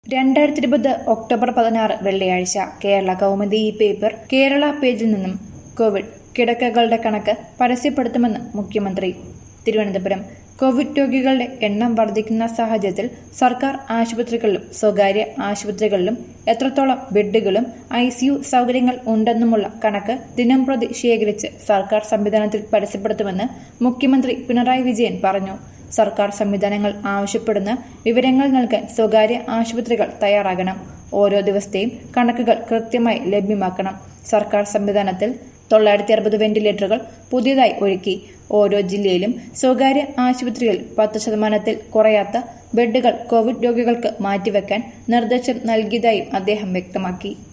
രണ്ടായിരത്തി ഇരുപത് ഒക്ടോബർ പതിനാറ് വെള്ളിയാഴ്ച കേരള കൗമുദി ഈ പേപ്പർ കേരള പേജിൽ നിന്നും കോവിഡ് കിടക്കകളുടെ കണക്ക് പരസ്യപ്പെടുത്തുമെന്ന് മുഖ്യമന്ത്രി തിരുവനന്തപുരം കോവിഡ് രോഗികളുടെ എണ്ണം വർദ്ധിക്കുന്ന സാഹചര്യത്തിൽ സർക്കാർ ആശുപത്രികളിലും സ്വകാര്യ ആശുപത്രികളിലും എത്രത്തോളം ബെഡുകളും ഐ സിയു സൗകര്യങ്ങൾ ഉണ്ടെന്നുമുള്ള കണക്ക് ദിനംപ്രതി ശേഖരിച്ച് സർക്കാർ സംവിധാനത്തിൽ പരസ്യപ്പെടുത്തുമെന്ന് മുഖ്യമന്ത്രി പിണറായി വിജയൻ പറഞ്ഞു സർക്കാർ സംവിധാനങ്ങൾ ആവശ്യപ്പെടുന്ന വിവരങ്ങൾ നൽകാൻ സ്വകാര്യ ആശുപത്രികൾ തയ്യാറാകണം ഓരോ ദിവസത്തെയും കണക്കുകൾ കൃത്യമായി ലഭ്യമാക്കണം സർക്കാർ സംവിധാനത്തിൽ തൊള്ളായിരത്തി അറുപത് വെന്റിലേറ്ററുകൾ പുതിയതായി ഒരുക്കി ഓരോ ജില്ലയിലും സ്വകാര്യ ആശുപത്രികളിൽ പത്ത് ശതമാനത്തിൽ കുറയാത്ത ബെഡുകൾ കോവിഡ് രോഗികൾക്ക് മാറ്റിവെക്കാൻ നിർദ്ദേശം നൽകിയതായും അദ്ദേഹം വ്യക്തമാക്കി